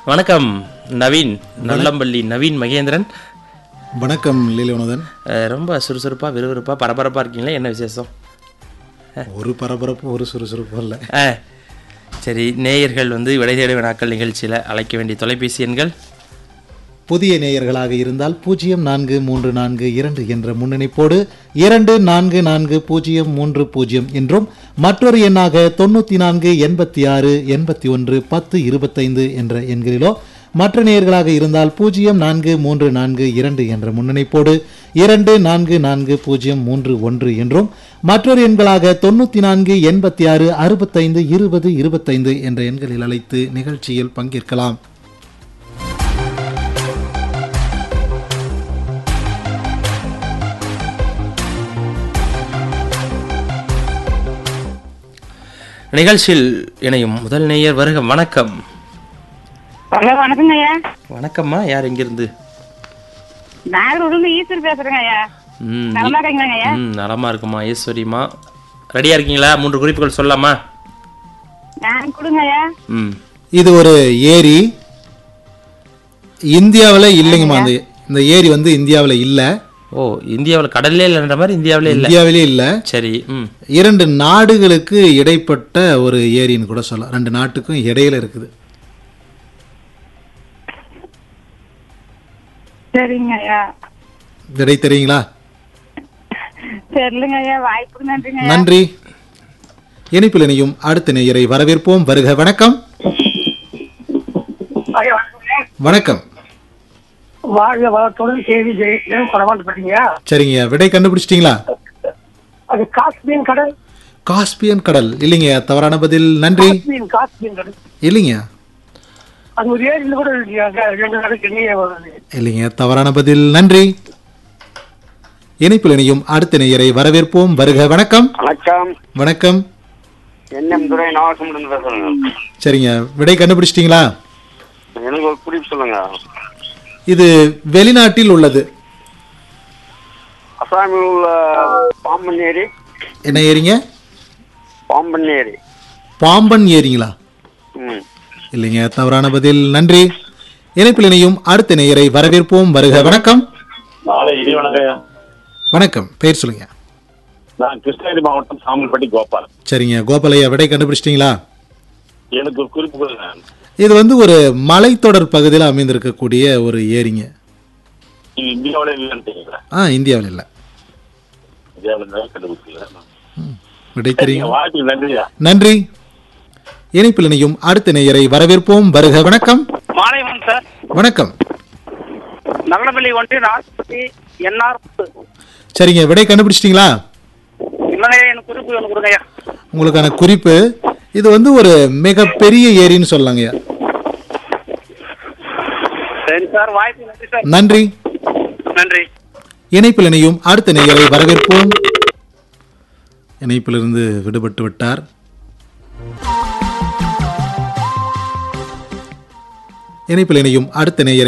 வணக்கம் நவீன் நல்லம்பள்ளி நவீன் மகேந்திரன் வணக்கம் லீலவனதன் அஹ், ரொம்ப சுறுசுறுப்பா விறுவிறுப்பா பரபரப்பா இருக்கீங்களா என்ன விசேஷம் ஒரு பரபரப்பு ஒரு சுறுசுறுப்பும் இல்லை அஹ், சரி நேயர்கள் வந்து விடை தேட வினாக்கள் நிகழ்ச்சியில் அழைக்க வேண்டிய தொலைபேசி எண்கள் புதிய நேயர்களாக இருந்தால் பூஜ்ஜியம் நான்கு மூன்று நான்கு இரண்டு என்ற முன்னணிப்போடு இரண்டு நான்கு நான்கு பூஜ்ஜியம் மூன்று பூஜ்ஜியம் என்றும் மற்றொரு எண்ணாக தொண்ணூற்றி நான்கு எண்பத்தி ஆறு எண்பத்தி ஒன்று பத்து இருபத்தைந்து என்ற எண்களிலோ மற்ற நேயர்களாக இருந்தால் பூஜ்ஜியம் நான்கு மூன்று நான்கு இரண்டு என்ற முன்னணிப்போடு இரண்டு நான்கு நான்கு பூஜ்ஜியம் மூன்று ஒன்று என்றும் மற்றொரு எண்களாக தொண்ணூற்றி நான்கு எண்பத்தி ஆறு அறுபத்தைந்து இருபது இருபத்தைந்து என்ற எண்களில் அழைத்து நிகழ்ச்சியில் பங்கேற்கலாம் நிகழ்ச்சியில் இணையும் முதல் நேயர் வருக வணக்கம் ஹலோ வணக்கங்க ஐயா வணக்கம்மா யார் எங்கிருந்து நாகூர்ல ஈஸ்வர் பேசுறேங்க ஐயா ம் நலமா இருக்கீங்களா ஐயா ம் நலமா இருக்குமா ஈஸ்வரிமா ரெடியா இருக்கீங்களா மூன்று குறிப்புகள் சொல்லலாமா நான் கொடுங்க ஐயா ம் இது ஒரு ஏரி இந்தியாவில் இல்லைங்கம்மா அந்த இந்த ஏரி வந்து இந்தியாவில் இல்லை ஓ இந்தியாவில் கடல்லே இல்லைன்ற மாதிரி இந்தியாவிலே இல்லை இந்தியாவிலே இல்லை சரி ம் இரண்டு நாடுகளுக்கு இடைப்பட்ட ஒரு ஏரின்னு கூட சொல்லலாம் ரெண்டு நாட்டுக்கும் இடையில இருக்குது சரிங்க ஐயா விடை தெரியுங்களா தெரியலங்க ஐயா வாய்ப்புக்கு நன்றிங்க ஐயா நன்றி இணைப்பில் இணையும் அடுத்த நேயரை வரவேற்போம் வருக வணக்கம் வணக்கம் வாழ்க வளத்துடன் செய்தி ஜெயிக்கிறேன் கொடமாட்டப்பட்டீங்க சரிங்க விடை கண்டுபிடிச்சிட்டீங்களா அது காஸ்மீன் கடல் காஸ்பியன் கடல் இல்லைங்க தவறான பதில் நன்றி காஸ்மீன் காஸ்மீன் கடல் இல்லைங்க அது ஒரு ஏரியில் கூட இல்லையா ரெண்டு நாளுக்கு நீயே வருது இல்லைங்க தவறான பதில் நன்றி இணைப்பில் இணையும் அடுத்த நேயரை வரவேற்போம் வருக வணக்கம் வணக்கம் வணக்கம் என்எம் துறை நாகசமுடன் பேசுறேங்க சரிங்க விடை கண்டுபிடிச்சிட்டீங்களா எனக்கு ஒரு குறிப்பு சொல்லுங்க இது வெளிநாட்டில் உள்ளது அசாமில் உள்ள பாம்பன் ஏரி என்ன ஏரிங்க பாம்பன் ஏரி பாம்பன் ஏரிங்களா ம் இல்லைங்க தவறான பதில் நன்றி இணைப்பில் இணையும் அடுத்த நேயரை வரவேற்போம் வருக வணக்கம் நாளை இடி வணக்கம் வணக்கம் பெயர் சொல்லுங்க நான் கிருஷ்ணகிரி மாவட்டம் சாமல்பட்டி கோபால் சரிங்க கோபாலையா விடை கண்டுபிடிச்சிட்டீங்களா எனக்கு ஒரு குறிப்பு கொடுங்க இது வந்து ஒரு மலைத்தொடர் பகுதியில் அமைந்திருக்கக்கூடிய ஒரு ஏரிங்க நீங்க இந்தியாவில இல்லைன்றீங்களா ஆ இந்தியாவில் இல்லை இந்தியாவில இருந்தாலும் கண்டுபிடிக்கல விடை தெரியுங்க வாய்ப்பு நன்றியா நன்றி இணைப்பில் இணையும் அடுத்த நேயரை வரவேற்போம் வருக வணக்கம் மாலை வணக்கம் சார் வணக்கம் நகரப்பள்ளி ஒன்றிய நாற்பத்தி என்ஆர் சரிங்க விடை கண்டுபிடிச்சிட்டீங்களா இல்லைங்க எனக்கு குறிப்பு ஒன்று கொடுங்க ஐயா உங்களுக்கான குறிப்பு இது வந்து ஒரு மிகப்பெரிய ஏரின்னு சொல்லலாங்கய்யா சரி சார் வாய்ப்பு நன்றி சார் நன்றி நன்றி இணைப்பில் இணையும் அடுத்த நேயரை வரவேற்போம் இணைப்பிலிருந்து விடுபட்டு விட்டார் இணைப்பில் இணையும் அடுத்த நேயரை